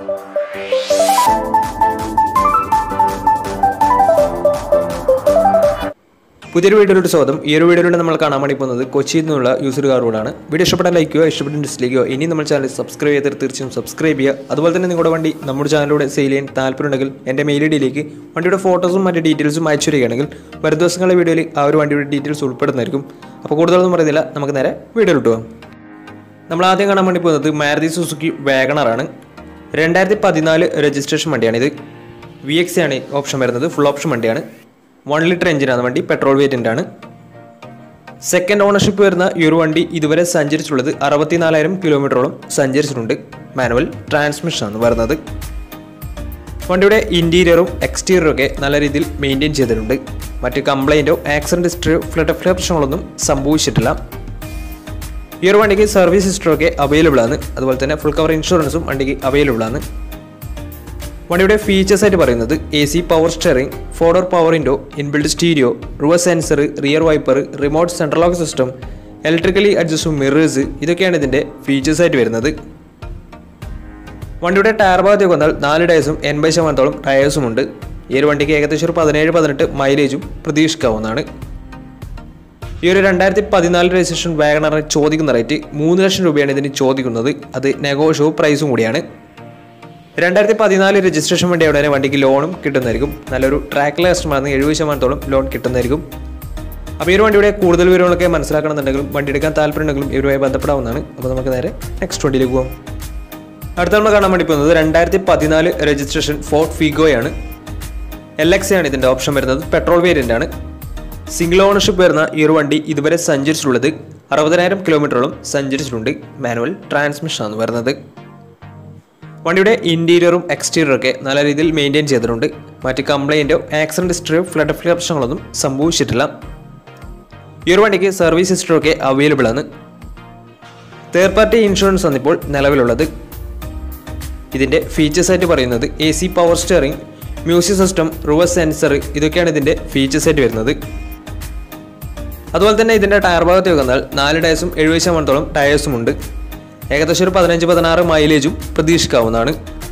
പുതിയൊരു വീഡിയോയിലോട്ട് സ്വാഗതം ഈ ഒരു വീഡിയോയിലൂടെ നമ്മൾ കാണാൻ വേണ്ടി പോകുന്നത് കൊച്ചിയിൽ നിന്നുള്ള യൂസർ കാറോടാണ് വീഡിയോ ഇഷ്ടപ്പെട്ടാൽ ലൈക്ക് ചെയ്യുക ഇഷ്ടപ്പെട്ട ഡിസ്ലൈക്കോ ഇനി നമ്മൾ ചാനൽ സബ്സ്ക്രൈബ് ചെയ്തിട്ട് തീർച്ചയായും സബ്സ്ക്രൈബ് ചെയ്യുക അതുപോലെ തന്നെ നിങ്ങളുടെ വണ്ടി നമ്മുടെ ചാനലിലൂടെ സെയിൽ ചെയ്യാൻ താല്പര്യമുണ്ടെങ്കിൽ എൻ്റെ മെയിൽ ഐ ഡിയിലേക്ക് വണ്ടിയുടെ ഫോട്ടോസും മറ്റ് ഡീറ്റെയിൽസും അയച്ചു തരികയാണെങ്കിൽ വരും ദിവസങ്ങളുടെ വീഡിയോയിൽ ആ ഒരു വണ്ടിയുടെ ഡീറ്റെയിൽസ് ഉൾപ്പെടുന്നതായിരിക്കും അപ്പോൾ കൂടുതലൊന്നും പറയുന്നില്ല നമുക്ക് നേരെ വീഡിയോയിലോട്ട് പോകാം നമ്മൾ ആദ്യം കാണാൻ വേണ്ടി പോകുന്നത് മാരുതി സുസുക്കി വാഗണറാണ് രണ്ടായിരത്തി പതിനാല് രജിസ്ട്രേഷൻ വണ്ടിയാണിത് വി എക്സ് ആണ് ഓപ്ഷൻ വരുന്നത് ഫുൾ ഓപ്ഷൻ വണ്ടിയാണ് വൺ ലിറ്റർ എഞ്ചിനാണ് വണ്ടി പെട്രോൾ വേരിയൻ്റ് ആണ് സെക്കൻഡ് ഓണർഷിപ്പ് വരുന്ന ഈ ഒരു വണ്ടി ഇതുവരെ സഞ്ചരിച്ചിട്ടുള്ളത് അറുപത്തിനാലായിരം കിലോമീറ്ററോളം സഞ്ചരിച്ചിട്ടുണ്ട് മാനുവൽ ട്രാൻസ്മിഷനാണ് വരുന്നത് വണ്ടിയുടെ ഇൻറ്റീരിയറും എക്സ്റ്റീരിയറും ഒക്കെ നല്ല രീതിയിൽ മെയിൻറ്റെയിൻ ചെയ്തിട്ടുണ്ട് മറ്റ് കംപ്ലൈൻറ്റോ ആക്സിഡൻറ്റ് ഹിസ്റ്ററിയോ ഫ്ലഡ് പ്രശ്നങ്ങളൊന്നും സംഭവിച്ചിട്ടില്ല ഈ ഒരു വണ്ടിക്ക് സർവീസ് ഹിസ്റ്ററൊക്കെ അവൈലബിൾ ആണ് അതുപോലെ തന്നെ ഫുൾ കവർ ഇൻഷുറൻസും വണ്ടിക്ക് അവൈലബിൾ ആണ് വണ്ടിയുടെ ഫീച്ചേഴ്സ് ആയിട്ട് പറയുന്നത് A C power steering four door power window inbuilt stereo reverse sensor rear wiper remote central lock system electrically അഡ്ജസ്റ്റും മിറേഴ്സ് ഇതൊക്കെയാണ് ഇതിൻ്റെ ഫീച്ചേഴ്സ് ആയിട്ട് വരുന്നത് വണ്ടിയുടെ ടയർ ഭാഗത്തേക്ക് വന്നാൽ നാല് ടയേഴ്സും എൺപത് ശതമാനത്തോളം ടയേഴ്സും ഉണ്ട് ഈ ഒരു വണ്ടിക്ക് ഏകദേശം ഒരു പതിനേഴ് പതിനെട്ട് മൈലേജും പ്രതീക്ഷിക്കാവുന്നതാണ് ഈ ഒരു രണ്ടായിരത്തി പതിനാല് രജിസ്ട്രേഷൻ വാഗണറിന് ചോദിക്കുന്ന റേറ്റ് മൂന്ന് ലക്ഷം രൂപയാണ് ഇതിന് ചോദിക്കുന്നത് അത് നെഗോഷ്യവും പ്രൈസും കൂടിയാണ് രണ്ടായിരത്തി പതിനാല് രജിസ്ട്രേഷൻ വേണ്ടി അവിടെ വണ്ടിക്ക് ലോണും കിട്ടുന്നതായിരിക്കും നല്ലൊരു ട്രാക്കിലെ കസ്റ്റമറാണ് എഴുപത് ശതമാനത്തോളം ലോൺ കിട്ടുന്നതായിരിക്കും അപ്പോൾ ഈ ഒരു വണ്ടിയുടെ കൂടുതൽ വിവരങ്ങളൊക്കെ മനസ്സിലാക്കണമെന്നുണ്ടെങ്കിലും വണ്ടി എടുക്കാൻ താല്പര്യമുണ്ടെങ്കിലും ഇവരുമായി ബന്ധപ്പെടാവുന്നതാണ് അപ്പോൾ നമുക്ക് നേരെ നെക്സ്റ്റ് വണ്ടിയിലേക്ക് പോകാം അടുത്ത നമ്മൾ കാണാൻ വേണ്ടി പോകുന്നത് രണ്ടായിരത്തി പതിനാല് രജിസ്ട്രേഷൻ ഫോർട്ട് ഫിഗോയാണ് എൽ എക്സ് ആണ് ഇതിൻ്റെ ഓപ്ഷൻ വരുന്നത് പെട്രോൾ വേരിയൻ്റ് ആണ് സിംഗിൾ ഓണർഷിപ്പ് വരുന്ന ഈ ഒരു വണ്ടി ഇതുവരെ സഞ്ചരിച്ചിട്ടുള്ളത് അറുപതിനായിരം കിലോമീറ്ററോളം സഞ്ചരിച്ചിട്ടുണ്ട് മാനുവൽ ട്രാൻസ്മിഷനാണ് വരുന്നത് വണ്ടിയുടെ ഇൻറ്റീരിയറും എക്സ്റ്റീരിയറും ഒക്കെ നല്ല രീതിയിൽ മെയിൻറ്റെയിൻ ചെയ്തിട്ടുണ്ട് മറ്റ് കംപ്ലൈൻറ്റോ ആക്സിഡൻറ്റ് ഹിസ്റ്ററിയോ ഫ്ലഡ് പ്രശ്നങ്ങളൊന്നും സംഭവിച്ചിട്ടില്ല ഈ ഒരു വണ്ടിക്ക് സർവീസ് ഹിസ്റ്ററി ഒക്കെ അവൈലബിൾ ആണ് തേർഡ് പാർട്ടി ഇൻഷുറൻസ് ആണ് ഇപ്പോൾ നിലവിലുള്ളത് ഇതിൻ്റെ ഫീച്ചേഴ്സ് ആയിട്ട് പറയുന്നത് A C power steering music system reverse sensor ഇതൊക്കെയാണ് ഇതിൻ്റെ ഫീച്ചേഴ്സ് ആയിട്ട് വരുന്നത് അതുപോലെ തന്നെ ഇതിൻ്റെ ടയർ ഭാഗത്തേക്ക് വന്നാൽ നാല് ടയേഴ്സും എഴുപത് ശതമാനത്തോളം ടയേഴ്സും ഉണ്ട് ഏകദേശം ഒരു പതിനഞ്ച് പതിനാറ് മൈലേജും പ്രതീക്ഷിക്കാവുന്നതാണ്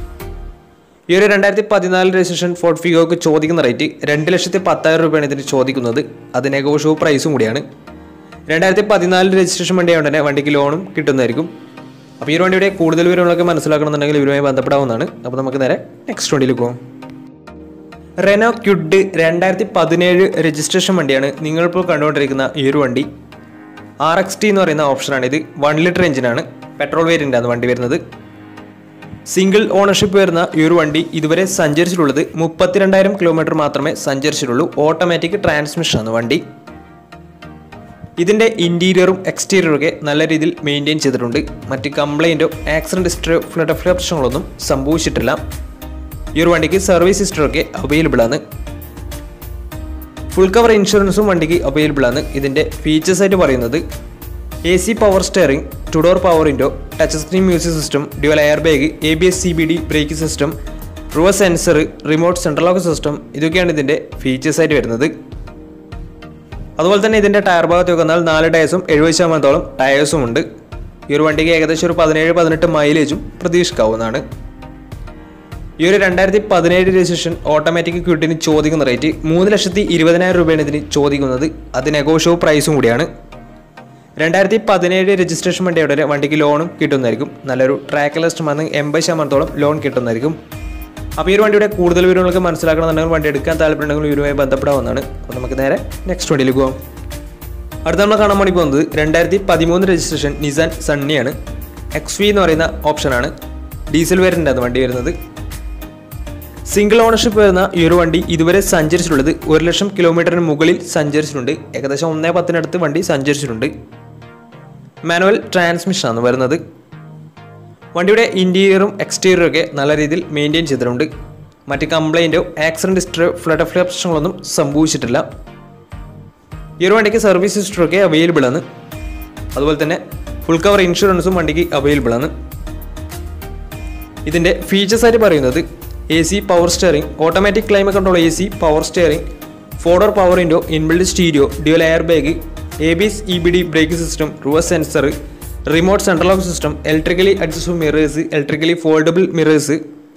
ഈ ഒരു രണ്ടായിരത്തി പതിനാല് രജിസ്ട്രേഷൻ ഫോർട്ട് ഫിഗോക്ക് ചോദിക്കുന്ന റേറ്റ് രണ്ട് ലക്ഷത്തി പത്തായിരം രൂപയാണ് ഇതിന് ചോദിക്കുന്നത് അത് നെഗോഷ്യബിൾ പ്രൈസും കൂടിയാണ് രണ്ടായിരത്തി പതിനാല് രജിസ്ട്രേഷൻ വണ്ടിയായതുകൊണ്ട് തന്നെ വണ്ടിക്ക് ലോണും കിട്ടുന്നതായിരിക്കും അപ്പോൾ ഈ ഒരു വണ്ടിയുടെ കൂടുതൽ വിവരങ്ങളൊക്കെ മനസ്സിലാക്കണമെന്നുണ്ടെങ്കിൽ ഇവരുമായി ബന്ധപ്പെടാവുന്നതാണ് അപ്പോൾ നമുക്ക് നേരെ നെക്സ്റ്റ് വണ്ടിയിൽ പോകാം റെനോ ക്യുഡ് രണ്ടായിരത്തി പതിനേഴ് രജിസ്ട്രേഷൻ വണ്ടിയാണ് നിങ്ങളിപ്പോൾ കണ്ടുകൊണ്ടിരിക്കുന്ന ഈ ഒരു വണ്ടി ആർ എക്സ് ടി എന്ന് പറയുന്ന ഓപ്ഷനാണ് ഇത് വൺ ലിറ്റർ എഞ്ചിനാണ് പെട്രോൾ വേരിയൻ്റ് ആണ് വണ്ടി വരുന്നത് സിംഗിൾ ഓണർഷിപ്പ് വരുന്ന ഈ ഒരു വണ്ടി ഇതുവരെ സഞ്ചരിച്ചിട്ടുള്ളത് മുപ്പത്തിരണ്ടായിരം കിലോമീറ്റർ മാത്രമേ സഞ്ചരിച്ചിട്ടുള്ളൂ ഓട്ടോമാറ്റിക് ട്രാൻസ്മിഷനാണ് വണ്ടി ഇതിൻ്റെ ഇൻറ്റീരിയറും എക്സ്റ്റീരിയറും ഒക്കെ നല്ല രീതിയിൽ മെയിൻറ്റെയിൻ ചെയ്തിട്ടുണ്ട് മറ്റ് കംപ്ലൈൻറ്റോ ആക്സിഡൻറ്റ് ഹിസ്റ്ററിയോ ഫ്ലഡ് പ്രശ്നങ്ങളൊന്നും സംഭവിച്ചിട്ടില്ല ഈ ഒരു വണ്ടിക്ക് സർവീസ് ഹിസ്റ്ററൊക്കെ അവൈലബിൾ ആണ് ഫുൾ കവർ ഇൻഷുറൻസും വണ്ടിക്ക് അവൈലബിൾ ആണ് ഇതിൻ്റെ ഫീച്ചേഴ്സ് ആയിട്ട് പറയുന്നത് A C power steering two door power window touch screen music system dual air bag A B S C B D brake system reverse sensor remote central lock system ഇതൊക്കെയാണ് ഇതിൻ്റെ features ആയിട്ട് വരുന്നത് അതുപോലെ തന്നെ ഇതിൻ്റെ ടയർ ഭാഗത്ത് വന്നാൽ നാല് ടയേഴ്സും എഴുപത് ശതമാനത്തോളം ടയേഴ്സും ഉണ്ട് ഈ ഒരു വണ്ടിക്ക് ഏകദേശം ഒരു പതിനേഴ് പതിനെട്ട് മൈലേജും പ്രതീക്ഷിക്കാവുന്നതാണ് ഈ ഒരു രണ്ടായിരത്തി പതിനേഴ് രജിസ്ട്രേഷൻ ഓട്ടോമാറ്റിക് ക്യൂട്ടിന് ചോദിക്കുന്ന റേറ്റ് മൂന്ന് ലക്ഷത്തി ഇരുപതിനായിരം രൂപയാണ് ഇതിന് ചോദിക്കുന്നത് അത് നെഗോഷ്യബിൾ പ്രൈസും കൂടിയാണ് രണ്ടായിരത്തി പതിനേഴ് രജിസ്ട്രേഷൻ വണ്ടിയുടെ വണ്ടിക്ക് ലോണും കിട്ടുന്നതായിരിക്കും നല്ലൊരു ട്രാക്ക് ലിസ്റ്റ് വന്ന് എൺപത് ശതമാനത്തോളം ലോൺ കിട്ടുന്നതായിരിക്കും അപ്പോൾ ഈ ഒരു വണ്ടിയുടെ കൂടുതൽ വിവരങ്ങളൊക്കെ മനസ്സിലാക്കണമെന്നുണ്ടെങ്കിൽ വണ്ടി എടുക്കാൻ താല്പര്യമുണ്ടെങ്കിൽ ഇവരുമായി ബന്ധപ്പെടാവുന്നതാണ് അപ്പോൾ നമുക്ക് നേരെ നെക്സ്റ്റ് വണ്ടിയിലേക്ക് പോകാം അടുത്ത നമ്മൾ കാണാൻ വേണ്ടി പോകുന്നത് രണ്ടായിരത്തി പതിമൂന്ന് രജിസ്ട്രേഷൻ നിസാൻ സണ്ണിയാണ് എക്സ് വി എന്ന് പറയുന്ന ഓപ്ഷനാണ് ഡീസൽ വേരിയൻ്റ് ആണ് വണ്ടി വരുന്നത് സിംഗിൾ ഓണർഷിപ്പ് വരുന്ന ഈ ഒരു വണ്ടി ഇതുവരെ സഞ്ചരിച്ചിട്ടുള്ളത് ഒരു ലക്ഷം കിലോമീറ്ററിന് മുകളിൽ സഞ്ചരിച്ചിട്ടുണ്ട് ഏകദേശം ഒന്നേ പത്തിനടുത്ത് വണ്ടി സഞ്ചരിച്ചിട്ടുണ്ട് മാനുവൽ ട്രാൻസ്മിഷനാണ് വരുന്നത് വണ്ടിയുടെ ഇൻറ്റീരിയറും എക്സ്റ്റീരിയറും ഒക്കെ നല്ല രീതിയിൽ മെയിൻറ്റെയിൻ ചെയ്തിട്ടുണ്ട് മറ്റ് കംപ്ലൈൻറ്റോ ആക്സിഡൻറ്റ് ഹിസ്റ്ററിയോ ഫ്ലഡ് പ്രശ്നങ്ങളൊന്നും സംഭവിച്ചിട്ടില്ല ഈ ഒരു വണ്ടിക്ക് സർവീസ് ഹിസ്റ്ററൊക്കെ അവൈലബിൾ ആണ് അതുപോലെ തന്നെ ഫുൾ കവർ ഇൻഷുറൻസും വണ്ടിക്ക് അവൈലബിൾ ആണ് ഇതിൻ്റെ ഫീച്ചേഴ്സ് ആയിട്ട് പറയുന്നത് A C power steering automatic climate control A C power steering four door power window inbuilt stereo dual air bag A B S E B D brake system reverse sensor remote central lock system electrically adjustable mirrors electrically foldable mirrors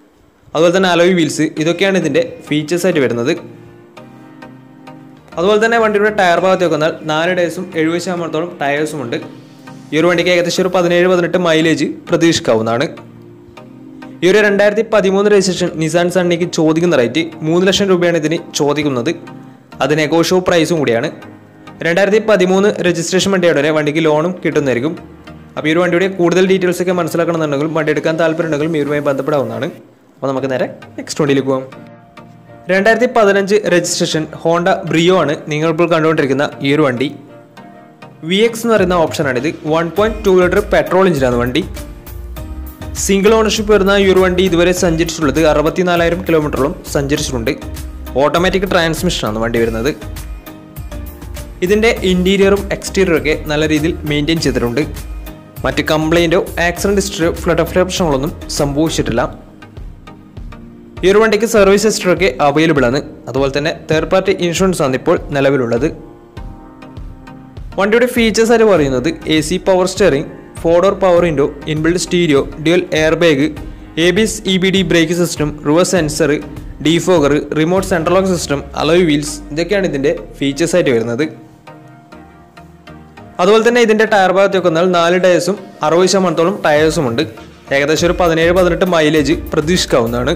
അതുപോലെ തന്നെ alloy wheels ഇതൊക്കെയാണ് ഇതിൻ്റെ features ആയിട്ട് വരുന്നത് അതുപോലെ തന്നെ വണ്ടിയുടെ tyre ഭാഗത്ത് വന്നാൽ നാല് ഡേയ്സും എഴുപത് ശതമാനത്തോളം ടയേഴ്സും ഉണ്ട് ഈ ഒരു വണ്ടിക്ക് ഏകദേശം ഒരു പതിനേഴ് പതിനെട്ട് മൈലേജ് പ്രതീക്ഷിക്കാവുന്നതാണ് ഈ ഒരു രണ്ടായിരത്തി പതിമൂന്ന് രജിസ്ട്രേഷൻ നിസാൻ സണ്ണിക്ക് ചോദിക്കുന്ന റേറ്റ് മൂന്ന് ലക്ഷം രൂപയാണ് ഇതിന് ചോദിക്കുന്നത് അത് നെഗോഷ്യോ പ്രൈസും കൂടിയാണ് രണ്ടായിരത്തി പതിമൂന്ന് രജിസ്ട്രേഷൻ വണ്ടിയുടെ വണ്ടിക്ക് ലോണും കിട്ടുന്നതായിരിക്കും അപ്പോൾ ഈ ഒരു വണ്ടിയുടെ കൂടുതൽ ഡീറ്റെയിൽസ് ഒക്കെ മനസ്സിലാക്കണമെന്നുണ്ടെങ്കിൽ വണ്ടി എടുക്കാൻ താല്പര്യമുണ്ടെങ്കിൽ ഇവരുമായി ബന്ധപ്പെടാവുന്നതാണ് അപ്പോൾ നമുക്ക് നേരെ നെക്സ്റ്റ് വണ്ടിയിലേക്ക് പോകാം രണ്ടായിരത്തി പതിനഞ്ച് രജിസ്ട്രേഷൻ ഹോണ്ട ബ്രിയോ ആണ് നിങ്ങളിപ്പോൾ കണ്ടുകൊണ്ടിരിക്കുന്ന ഈ ഒരു വണ്ടി വി എക്സ് എന്ന് പറയുന്ന ഓപ്ഷനാണിത് one point two litre petrol എഞ്ചിനാണ് വണ്ടി സിംഗിൾ ഓണർഷിപ്പ് വരുന്ന ഈ ഒരു വണ്ടി ഇതുവരെ സഞ്ചരിച്ചിട്ടുള്ളത് അറുപത്തിനാലായിരം കിലോമീറ്ററോളം സഞ്ചരിച്ചിട്ടുണ്ട് ഓട്ടോമാറ്റിക് ട്രാൻസ്മിഷനാണ് വണ്ടി വരുന്നത് ഇതിൻ്റെ ഇൻറ്റീരിയറും എക്സ്റ്റീരിയറും ഒക്കെ നല്ല രീതിയിൽ മെയിൻറ്റെയിൻ ചെയ്തിട്ടുണ്ട് മറ്റ് കംപ്ലൈൻറ്റോ ആക്സിഡൻറ്റ് ഹിസ്റ്ററിയോ ഫ്ലഡ് ഓഫ് പ്രശ്നങ്ങളൊന്നും സംഭവിച്ചിട്ടില്ല ഈ ഒരു വണ്ടിക്ക് സർവീസ് ഹിസ്റ്ററൊക്കെ അവൈലബിൾ ആണ് അതുപോലെ തന്നെ തേർഡ് പാർട്ടി ഇൻഷുറൻസ് ആണ് ഇപ്പോൾ നിലവിലുള്ളത് വണ്ടിയുടെ ഫീച്ചേഴ്സ് ആയിട്ട് പറയുന്നത് A C power steering four door power window inbuilt stereo dual air bag A B S E B D brake system reverse sensor defogger remote central lock system alloy wheels ഇതൊക്കെയാണ് ഇതിൻ്റെ features ആയിട്ട് വരുന്നത് അതുപോലെ തന്നെ ഇതിൻ്റെ tyre ഭാഗത്തേക്ക് വന്നാൽ നാല് ടയേഴ്സും അറുപത് ശതമാനത്തോളം ടയേഴ്സും ഉണ്ട് ഏകദേശം ഒരു പതിനേഴ് പതിനെട്ട് മൈലേജ് പ്രതീക്ഷിക്കാവുന്നതാണ്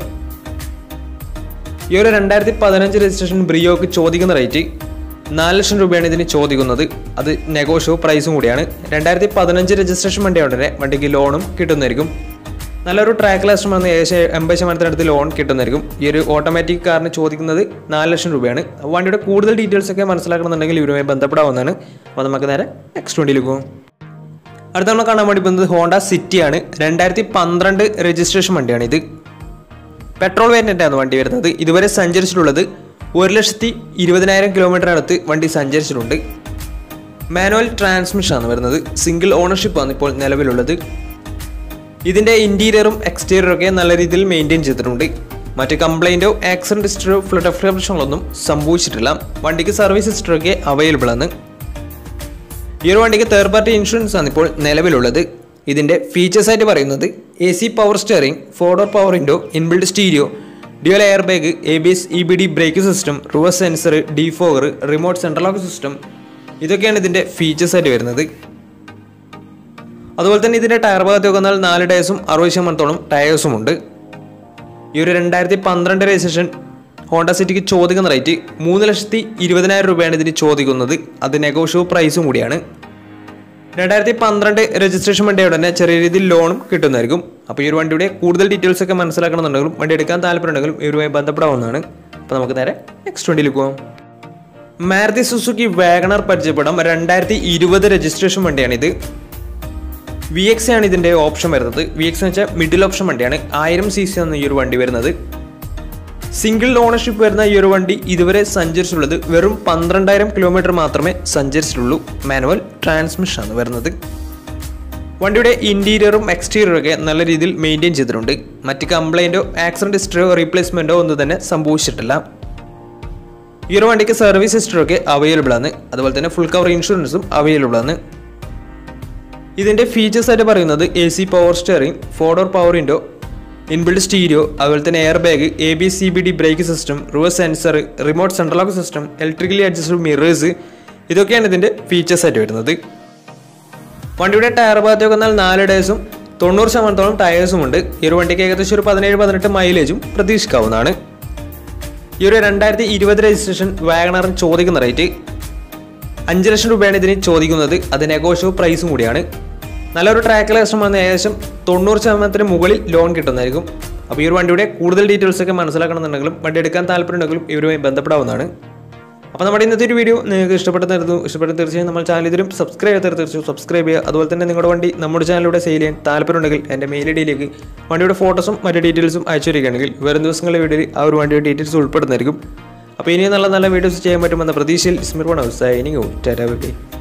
ഈ ഒരു രണ്ടായിരത്തി പതിനഞ്ച് രജിസ്ട്രേഷൻ ബ്രിയോക്ക് ചോദിക്കുന്ന റേറ്റ് നാല് ലക്ഷം രൂപയാണ് ഇതിന് ചോദിക്കുന്നത് അത് നെഗോഷ്യോ പ്രൈസും കൂടിയാണ് രണ്ടായിരത്തി പതിനഞ്ച് രജിസ്ട്രേഷൻ വണ്ടി ഉടനെ വണ്ടിക്ക് ലോണും കിട്ടുന്നതായിരിക്കും നല്ലൊരു ട്രാക്ക് ലാസ്റ്റ് വന്ന് ഏകദേശം എൺപത് ശതമാനത്തിനടുത്ത് ലോൺ കിട്ടുന്നതായിരിക്കും ഈ ഒരു ഓട്ടോമാറ്റിക് കാറിന് ചോദിക്കുന്നത് നാല് ലക്ഷം രൂപയാണ് വണ്ടിയുടെ കൂടുതൽ ഡീറ്റെയിൽസ് ഒക്കെ മനസ്സിലാക്കണമെന്നുണ്ടെങ്കിൽ ഇവരുമായി ബന്ധപ്പെടാവുന്നതാണ് അപ്പോൾ നമുക്ക് നേരെ നെക്സ്റ്റ് വണ്ടിയിലേക്ക് പോകും അടുത്ത നമ്മൾ കാണാൻ വേണ്ടി പോകുന്നത് ഹോണ്ട സിറ്റിയാണ് രണ്ടായിരത്തി പന്ത്രണ്ട് രജിസ്ട്രേഷൻ വണ്ടിയാണ് ഇത് പെട്രോൾ വേരിയൻ്റാണ് വണ്ടി വരുന്നത് ഇതുവരെ സഞ്ചരിച്ചിട്ടുള്ളത് ഒരു ലക്ഷത്തി ഇരുപതിനായിരം കിലോമീറ്ററിനടുത്ത് വണ്ടി സഞ്ചരിച്ചിട്ടുണ്ട് മാനുവൽ ട്രാൻസ്മിഷനാണ് വരുന്നത് സിംഗിൾ ഓണർഷിപ്പാണ് ഇപ്പോൾ നിലവിലുള്ളത് ഇതിൻ്റെ ഇൻറ്റീരിയറും എക്സ്റ്റീരിയറും ഒക്കെ നല്ല രീതിയിൽ മെയിൻറ്റെയിൻ ചെയ്തിട്ടുണ്ട് മറ്റ് കംപ്ലൈൻറ്റോ ആക്സിഡൻറ്റ് ഹിസ്റ്ററിയോ ഫ്ലഡ് ഓഫ് പ്രശ്നങ്ങളൊന്നും സംഭവിച്ചിട്ടില്ല വണ്ടിക്ക് സർവീസ് ഹിസ്റ്ററൊക്കെ അവൈലബിൾ ആണ് ഈ ഒരു വണ്ടിക്ക് തേർഡ് പാർട്ടി ഇൻഷുറൻസ് ആണ് ഇപ്പോൾ നിലവിലുള്ളത് ഇതിൻ്റെ ഫീച്ചേഴ്സ് ആയിട്ട് പറയുന്നത് A C power steering four door power window inbuilt stereo dual air bag A B S E B D brake system reverse sensor defogger remote central lock system ഇതൊക്കെയാണ് ഇതിൻ്റെ features ആയിട്ട് വരുന്നത് അതുപോലെ തന്നെ ഇതിൻ്റെ ടയർ ഭാഗത്ത് വന്നാൽ നാല് ടയേഴ്സും അറുപത് ശതമാനത്തോളം ടയേഴ്സും ഉണ്ട് ഈ ഒരു രണ്ടായിരത്തി പന്ത്രണ്ട് രജിസ്ട്രേഷൻ ഹോണ്ട സിറ്റിക്ക് ചോദിക്കുന്ന റേറ്റ് മൂന്ന് ലക്ഷത്തി ഇരുപതിനായിരം രൂപയാണ് ഇതിന് ചോദിക്കുന്നത് അത് നെഗോഷ്യോ പ്രൈസും കൂടിയാണ് രണ്ടായിരത്തി പന്ത്രണ്ട് രജിസ്ട്രേഷൻ വണ്ടിയുടെ തന്നെ ചെറിയ രീതിയിൽ ലോണും കിട്ടുന്നതായിരിക്കും അപ്പോൾ ഈ ഒരു വണ്ടിയുടെ കൂടുതൽ ഡീറ്റെയിൽസ് ഒക്കെ മനസ്സിലാക്കണമെന്നുണ്ടെങ്കിലും വണ്ടി എടുക്കാൻ താല്പര്യമുണ്ടെങ്കിലും ഇവരുമായി ബന്ധപ്പെടാവുന്നതാണ് അപ്പോൾ നമുക്ക് നേരെ നെക്സ്റ്റ് വണ്ടിയിലേക്ക് പോകാം മാരുതി സുസുക്കി വാഗണർ പരിചയപ്പെടാം രണ്ടായിരത്തി ഇരുപത് രജിസ്ട്രേഷൻ വണ്ടിയാണിത് വി എക്സ് ആണ് ഇതിൻ്റെ ഓപ്ഷൻ വരുന്നത് വി എക്സ് എന്ന് വെച്ചാൽ മിഡിൽ ഓപ്ഷൻ വണ്ടിയാണ് ആയിരം സി സി ആണ് ഈ ഒരു വണ്ടി വരുന്നത് സിംഗിൾ ഓണർഷിപ്പ് വരുന്ന ഈ ഒരു വണ്ടി ഇതുവരെ സഞ്ചരിച്ചിട്ടുള്ളത് വെറും പന്ത്രണ്ടായിരം കിലോമീറ്റർ മാത്രമേ സഞ്ചരിച്ചിട്ടുള്ളൂ മാനുവൽ ട്രാൻസ്മിഷൻ ആണ് വരുന്നത് വണ്ടിയുടെ ഇൻറ്റീരിയറും എക്സ്റ്റീരിയറും ഒക്കെ നല്ല രീതിയിൽ മെയിൻറ്റെയിൻ ചെയ്തിട്ടുണ്ട് മറ്റ് കംപ്ലൈൻറ്റോ ആക്സിഡൻറ്റ് ഹിസ്റ്ററിയോ റീപ്ലേസ്മെൻറ്റോ ഒന്നും തന്നെ സംഭവിച്ചിട്ടില്ല ഈ ഒരു വണ്ടിക്ക് സർവീസ് ഹിസ്റ്ററി ഒക്കെ അവൈലബിൾ ആണ് അതുപോലെ തന്നെ ഫുൾ കവർ ഇൻഷുറൻസും അവൈലബിൾ ആണ് ഇതിൻ്റെ ഫീച്ചേഴ്സ് ആയിട്ട് പറയുന്നത് A C power steering four door power window inbuilt stereo അതുപോലെ തന്നെ air bag A B C B D brake system reverse sensor remote central lock system electrically adjusted mirrors ഇതൊക്കെയാണ് ഇതിൻ്റെ features ആയിട്ട് വരുന്നത് വണ്ടിയുടെ ടയർ ഭാഗത്തേക്ക് വന്നാൽ നാല് ഡേയ്സും തൊണ്ണൂറ് ശതമാനത്തോളം ടയേഴ്സും ഉണ്ട് ഈ ഒരു വണ്ടിക്ക് ഏകദേശം ഒരു പതിനേഴ് പതിനെട്ട് മൈലേജും പ്രതീക്ഷിക്കാവുന്നതാണ് ഈ ഒരു രണ്ടായിരത്തി ഇരുപത് രജിസ്ട്രേഷൻ വാഗണറിന് ചോദിക്കുന്ന റേറ്റ് അഞ്ച് ലക്ഷം രൂപയാണ് ഇതിന് ചോദിക്കുന്നത് അത് നെഗോഷ്യോ പ്രൈസും കൂടിയാണ് നല്ലൊരു ട്രാക്കിൽ കസ്റ്റമർ വന്ന് ഏകദേശം തൊണ്ണൂറ് ശതമാനത്തിന് മുകളിൽ ലോൺ കിട്ടുന്നതായിരിക്കും അപ്പോൾ ഈ ഒരു വണ്ടിയുടെ കൂടുതൽ ഡീറ്റെയിൽസ് ഒക്കെ മനസ്സിലാക്കണമെന്നുണ്ടെങ്കിലും വണ്ടി എടുക്കാൻ താല്പര്യമുണ്ടെങ്കിലും ഇവരുമായി ബന്ധപ്പെടാവുന്നതാണ് അപ്പോൾ നമ്മുടെ ഇന്നത്തെ ഒരു വീഡിയോ നിങ്ങൾക്ക് ഇഷ്ടപ്പെട്ടെന്നായിരുന്നു ഇഷ്ടപ്പെട്ട തീർച്ചയായും നമ്മൾ ചാനൽ ഇതിലും സബ്സ്ക്രൈബ് ചെയ്താൽ തീർച്ചയായും സബ്സ്ക്രൈബ് ചെയ്യുക അതുപോലെ തന്നെ നിങ്ങളുടെ വണ്ടി നമ്മുടെ ചാനലിലൂടെ സെയിൽ ചെയ്യാൻ താല്പര്യമുണ്ടെങ്കിൽ എൻ്റെ മെയിൽ ഐ ഡിയിലേക്ക് വണ്ടിയുടെ ഫോട്ടോസും മറ്റു ഡീറ്റെയിൽസും അയച്ചു തരികയാണെങ്കിൽ വരും ദിവസങ്ങളിലെ വീഡിയോയിൽ ആ ഒരു വണ്ടിയുടെ ഡീറ്റെയിൽസ് ഉൾപ്പെടുന്നതായിരിക്കും അപ്പോൾ ഇനി നല്ല നല്ല വീഡിയോസ് ചെയ്യാൻ പറ്റുമെന്ന പ്രതീക്ഷയിൽ സ്മിർവൺ house signing out tata by